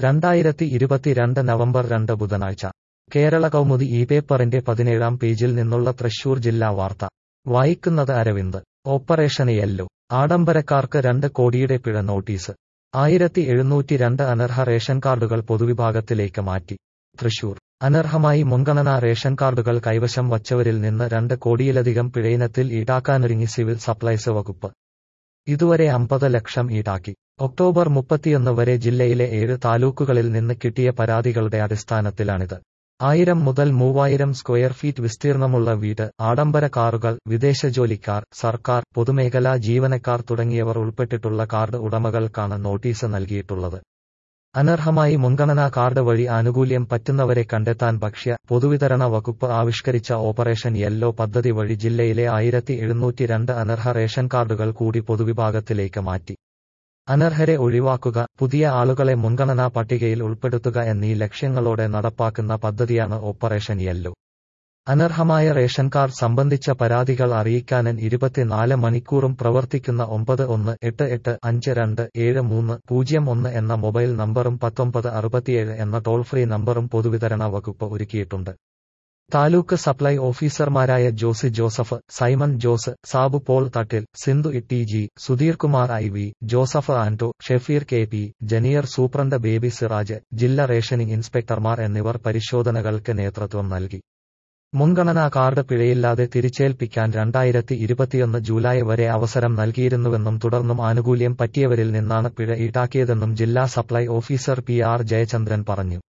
രണ്ടായിരത്തി ഇരുപത്തിരണ്ട് നവംബർ രണ്ട് ബുധനാഴ്ച കേരള കൗമുദി ഈ പേപ്പറിന്റെ പതിനേഴാം പേജിൽ നിന്നുള്ള തൃശൂർ ജില്ലാ വാർത്ത വായിക്കുന്നത് അരവിന്ദ് ഓപ്പറേഷൻ യെല്ലോ ആഡംബരക്കാർക്ക് രണ്ട് കോടിയുടെ പിഴ നോട്ടീസ് ആയിരത്തി എഴുന്നൂറ്റി രണ്ട് അനർഹ റേഷൻ കാർഡുകൾ പൊതുവിഭാഗത്തിലേക്ക് മാറ്റി തൃശൂർ അനർഹമായി മുൻഗണനാ റേഷൻ കാർഡുകൾ കൈവശം വച്ചവരിൽ നിന്ന് രണ്ട് കോടിയിലധികം പിഴയിനത്തിൽ ഈടാക്കാനൊരുങ്ങി സിവിൽ സപ്ലൈസ് വകുപ്പ് ഇതുവരെ അമ്പത് ലക്ഷം ഈടാക്കി ഒക്ടോബർ മുപ്പത്തിയൊന്ന് വരെ ജില്ലയിലെ ഏഴ് താലൂക്കുകളിൽ നിന്ന് കിട്ടിയ പരാതികളുടെ അടിസ്ഥാനത്തിലാണിത് ആയിരം മുതൽ മൂവായിരം സ്ക്വയർ ഫീറ്റ് വിസ്തീർണമുള്ള വീട് ആഡംബര കാറുകൾ വിദേശ ജോലിക്കാർ സർക്കാർ പൊതുമേഖലാ ജീവനക്കാർ തുടങ്ങിയവർ ഉൾപ്പെട്ടിട്ടുള്ള കാർഡ് ഉടമകൾക്കാണ് നോട്ടീസ് നൽകിയിട്ടുള്ളത് അനർഹമായി മുൻഗണനാ കാർഡ് വഴി ആനുകൂല്യം പറ്റുന്നവരെ കണ്ടെത്താൻ ഭക്ഷ്യ പൊതുവിതരണ വകുപ്പ് ആവിഷ്കരിച്ച ഓപ്പറേഷൻ യെല്ലോ പദ്ധതി വഴി ജില്ലയിലെ ആയിരത്തി എഴുന്നൂറ്റി രണ്ട് അനർഹ റേഷൻ കാർഡുകൾ കൂടി പൊതുവിഭാഗത്തിലേക്ക് മാറ്റി അനർഹരെ ഒഴിവാക്കുക പുതിയ ആളുകളെ മുൻഗണനാ പട്ടികയിൽ ഉൾപ്പെടുത്തുക എന്നീ ലക്ഷ്യങ്ങളോടെ നടപ്പാക്കുന്ന പദ്ധതിയാണ് ഓപ്പറേഷൻ യെല്ലോ അനർഹമായ റേഷൻ കാർഡ് സംബന്ധിച്ച പരാതികൾ അറിയിക്കാനൻ ഇരുപത്തിനാല് മണിക്കൂറും പ്രവർത്തിക്കുന്ന ഒമ്പത് ഒന്ന് എട്ട് എട്ട് അഞ്ച് രണ്ട് ഏഴ് മൂന്ന് പൂജ്യം ഒന്ന് എന്ന മൊബൈൽ നമ്പറും പത്തൊമ്പത് അറുപത്തിയേഴ് എന്ന ടോൾ ഫ്രീ നമ്പറും പൊതുവിതരണ വകുപ്പ് ഒരുക്കിയിട്ടുണ്ട് താലൂക്ക് സപ്ലൈ ഓഫീസർമാരായ Josy Joseph Simon Jose Sabu Paul Thattil Sindhu E G Sudheer Kumar I V Joseph Anto Shefeer K P junior superintendent Baby Siraj ജില്ലാ റേഷനിംഗ് ഇൻസ്പെക്ടർമാർ എന്നിവർ പരിശോധനകൾക്ക് നേതൃത്വം നൽകി മുൻഗണനാ കാർഡ് പിഴയില്ലാതെ തിരിച്ചേൽപ്പിക്കാൻ രണ്ടായിരത്തി ഇരുപത്തിയൊന്ന് ജൂലൈ വരെ അവസരം നൽകിയിരുന്നുവെന്നും തുടർന്നും ആനുകൂല്യം പറ്റിയവരിൽ നിന്നാണ് പിഴ ഈടാക്കിയതെന്നും ജില്ലാ supply officer P R Jayachandran പറഞ്ഞു